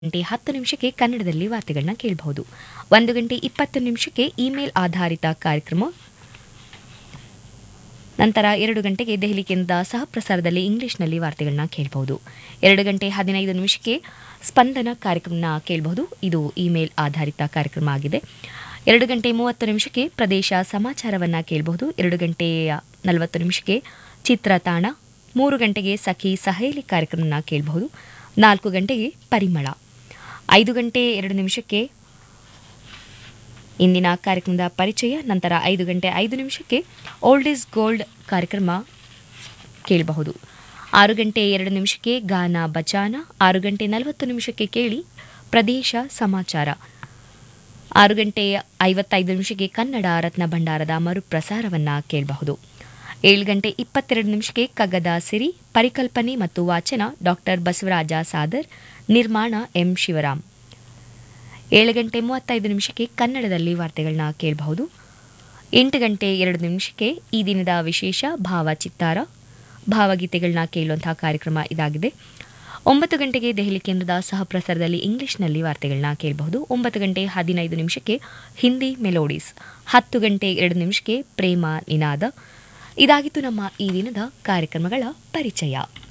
ಗಂಟೆ ಹತ್ತು ನಿಮಿಷಕ್ಕೆ ಕನ್ನಡದಲ್ಲಿ ವಾರ್ತೆಗಳನ್ನ ಕೇಳಬಹುದು ಒಂದು ಗಂಟೆ ಇಪ್ಪತ್ತು ನಿಮಿಷಕ್ಕೆ ಇಮೇಲ್ ಆಧಾರಿತ ಕಾರ್ಯಕ್ರಮ ನಂತರ ಎರಡು ಗಂಟೆಗೆ ದೆಹಲಿ ಕೇಂದ್ರದ ಸಹ ಪ್ರಸಾರದಲ್ಲಿ ಇಂಗ್ಲಿಷ್ನಲ್ಲಿ ವಾರ್ತೆಗಳನ್ನ ಕೇಳಬಹುದು ಎರಡು ಗಂಟೆ ಹದಿನೈದು ನಿಮಿಷಕ್ಕೆ ಸ್ಪಂದನ ಕಾರ್ಯಕ್ರಮನ ಕೇಳಬಹುದು ಇದು ಇಮೇಲ್ ಆಧಾರಿತ ಕಾರ್ಯಕ್ರಮ ಆಗಿದೆ ಎರಡು ಗಂಟೆ ಮೂವತ್ತು ನಿಮಿಷಕ್ಕೆ ಪ್ರದೇಶ ಸಮಾಚಾರವನ್ನ ಕೇಳಬಹುದು ಎರಡು ಗಂಟೆ ನಲವತ್ತು ನಿಮಿಷಕ್ಕೆ ಚಿತ್ರತಾಣ ಮೂರು ಗಂಟೆಗೆ ಸಖಿ ಸಹೇಲಿ ಕಾರ್ಯಕ್ರಮನ ಕೇಳಬಹುದು ನಾಲ್ಕು ಗಂಟೆಗೆ ಪರಿಮಳ ಐದು ಗಂಟೆ ಎರಡು ನಿಮಿಷಕ್ಕೆ ಇಂದಿನ ಕಾರ್ಯಕ್ರಮದ ಪರಿಚಯ ನಂತರ ಐದು ಗಂಟೆ ಐದು ನಿಮಿಷಕ್ಕೆ ಓಲ್ಡ್ ಇಸ್ ಗೋಲ್ಡ್ ಕಾರ್ಯಕ್ರಮ ಕೇಳಬಹುದು ಆರು ಗಂಟೆ ಎರಡು ನಿಮಿಷಕ್ಕೆ ಗಾನ ಬಚಾನ ಆರು ಗಂಟೆ ನಲವತ್ತು ನಿಮಿಷಕ್ಕೆ ಕೇಳಿ ಪ್ರದೇಶ ಸಮಾಚಾರ ಆರು ಗಂಟೆ ಐವತ್ತೈದು ನಿಮಿಷಕ್ಕೆ ಕನ್ನಡ ರತ್ನ ಭಂಡಾರದ ಮರುಪ್ರಸಾರವನ್ನ ಕೇಳಬಹುದು ಏಳು ಗಂಟೆ ಇಪ್ಪತ್ತೆರಡು ನಿಮಿಷಕ್ಕೆ ಕಗ್ಗದ ಸಿರಿ ಪರಿಕಲ್ಪನೆ ಮತ್ತು ವಾಚನ ಡಾಕ್ಟರ್ ಬಸವರಾಜ ಸಾದರ್ ನಿರ್ಮಾಣ ಎಂ ಶಿವರಾಮ್ ಏಳು ಗಂಟೆ ಮೂವತ್ತೈದು ನಿಮಿಷಕ್ಕೆ ಕನ್ನಡದಲ್ಲಿ ವಾರ್ತೆಗಳನ್ನ ಕೇಳಬಹುದು ಎಂಟು ಗಂಟೆ ಎರಡು ನಿಮಿಷಕ್ಕೆ ಈ ದಿನದ ವಿಶೇಷ ಭಾವಚಿತ್ತಾರ ಭಾವಗೀತೆಗಳನ್ನ ಕೇಳುವಂತಹ ಕಾರ್ಯಕ್ರಮ ಇದಾಗಿದೆ ಒಂಬತ್ತು ಗಂಟೆಗೆ ದೆಹಲಿ ಕೇಂದ್ರದ ಸಹ ಪ್ರಸಾರದಲ್ಲಿ ಇಂಗ್ಲಿಷ್ನಲ್ಲಿ ವಾರ್ತೆಗಳನ್ನ ಕೇಳಬಹುದು ಒಂಬತ್ತು ಗಂಟೆ ಹದಿನೈದು ನಿಮಿಷಕ್ಕೆ ಹಿಂದಿ ಮೆಲೋಡೀಸ್ ಹತ್ತು ಗಂಟೆ ಎರಡು ನಿಮಿಷಕ್ಕೆ ಪ್ರೇಮ ನಿನಾದ ಇದಾಗಿತ್ತು ನಮ್ಮ ಈ ದಿನದ ಕಾರ್ಯಕ್ರಮಗಳ ಪರಿಚಯ